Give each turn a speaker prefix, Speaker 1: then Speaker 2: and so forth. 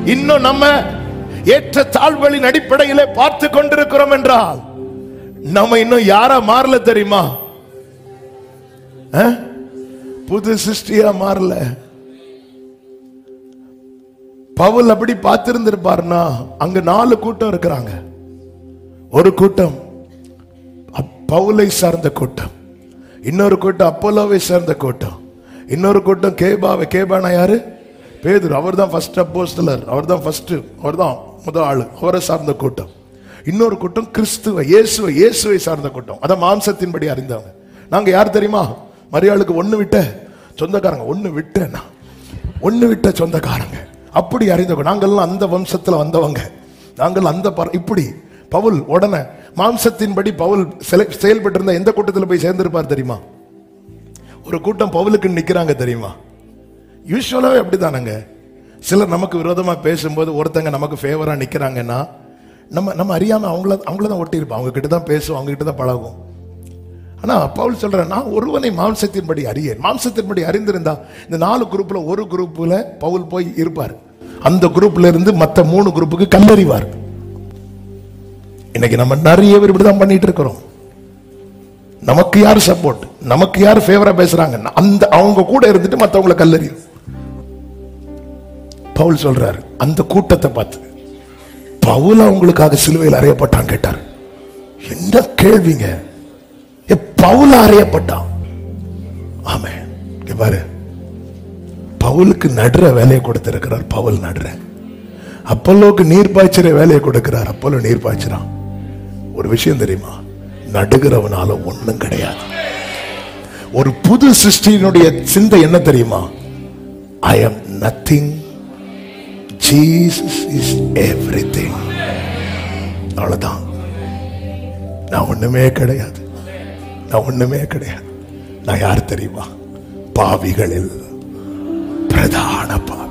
Speaker 1: இன்னும் நம்ம ஏற்ற தாழ்வுகளின் அடிப்படையிலே பார்த்து கொண்டிருக்கிறோம் என்றால் நம்ம இன்னும் யாரா மாறல தெரியுமா அஹ்? புது சிருஷ்டியா மாறல பவுல் அப்படி பார்த்திருந்திருப்பாருன்னா அங்க நாலு கூட்டம் இருக்கிறாங்க ஒரு கூட்டம் அப்- பவுலை சார்ந்த கூட்டம் இன்னொரு கூட்டம் அப்போலோவை சார்ந்த கூட்டம் இன்னொரு கூட்டம் கேபாவை கேபானா யாரு பேதுரு அவர் தான் ஃபர்ஸ்ட் அப்போஸ்தலர் அவர் தான் ஃபர்ஸ்ட் அவர் தான் முதல் ஆளு அவரை சார்ந்த கூட்டம் இன்னொரு கூட்டம் கிறிஸ்துவ இயேசுவை இயேசுவை சார்ந்த கூட்டம் அதான் மாம்சத்தின்படி அறிந்தவங்க நாங்க யார் தெரியுமா மரியாளுக்கு ஒண்ணு விட்ட சொந்தக்காரங்க ஒண்ணு விட்டேன்னா ஒண்ணு விட்ட சொந்தக்காரங்க அப்படி அறிந்தவங்க நாங்கள்லாம் அந்த வம்சத்துல வந்தவங்க நாங்கள் அந்த பர- இப்படி பவுல் உடனே மாம்சத்தின்படி பவுல் செல- செயல்பட்டு இருந்த எந்த கூட்டத்தில் போய் சேர்ந்திருப்பார் தெரியுமா ஒரு கூட்டம் பவுலுக்கு நிக்கிறாங்க தெரியுமா யூஸ்வலாவே அப்படிதானங்க சிலர் நமக்கு விரோதமா பேசும்போது ஒருத்தங்க நமக்கு ஃபேவரா நிக்கிறாங்கன்னா நம்ம நம்ம அறியாம அவங்கள அவங்கள தான் ஒட்டியிருப்போம் அவங்க கிட்ட தான் பேசுவோம் அவங்க கிட்ட தான் பழகும் ஆனா பவுல் சொல்றேன் நான் ஒருவனை மாம்சத்தின்படி அறியேன் மாம்சத்தின்படி அறிந்திருந்தா இந்த நாலு குரூப்ல ஒரு குரூப்ல பவுல் போய் இருப்பார் அந்த குரூப்ல இருந்து மத்த மூணு குரூப்புக்கு கல்லறிவார் இன்னைக்கு நம்ம நிறைய பேர் இப்படிதான் பண்ணிட்டு இருக்கிறோம் நமக்கு யார் சப்போர்ட் நமக்கு யார் ஃபேவரா பேசுறாங்க அந்த அவங்க கூட இருந்துட்டு மத்தவங்களை கல்லறியும் பவுல் சொல்றாரு அந்த கூட்டத்தை பார்த்து பவுல் அவங்களுக்காக சிலுவையில் அறையப்பட்டான் கேட்டார் என்ன கேள்விங்க ஏ, பவுல் அறையப்பட்டான் ஆமே இங்க பாரு பவுலுக்கு நடுற வேலையை கொடுத்திருக்கிறார் பவுல் நடுற அப்பல்லோக்கு நீர் பாய்ச்சிற வேலையை கொடுக்கிறார் அப்பல்லோ நீர் பாய்ச்சிறான் ஒரு விஷயம் தெரியுமா நடுகிறவனால ஒண்ணும் கிடையாது ஒரு புது சிருஷ்டியினுடைய சிந்தை என்ன தெரியுமா I am nothing Jesus is everything அவ்வளவுதான் நான் ஒண்ணுமே கிடையாது நான் ஒண்ணுமே கிடையாது நான் யார் தெரியுமா பாவிகளில் பிரதான பாவி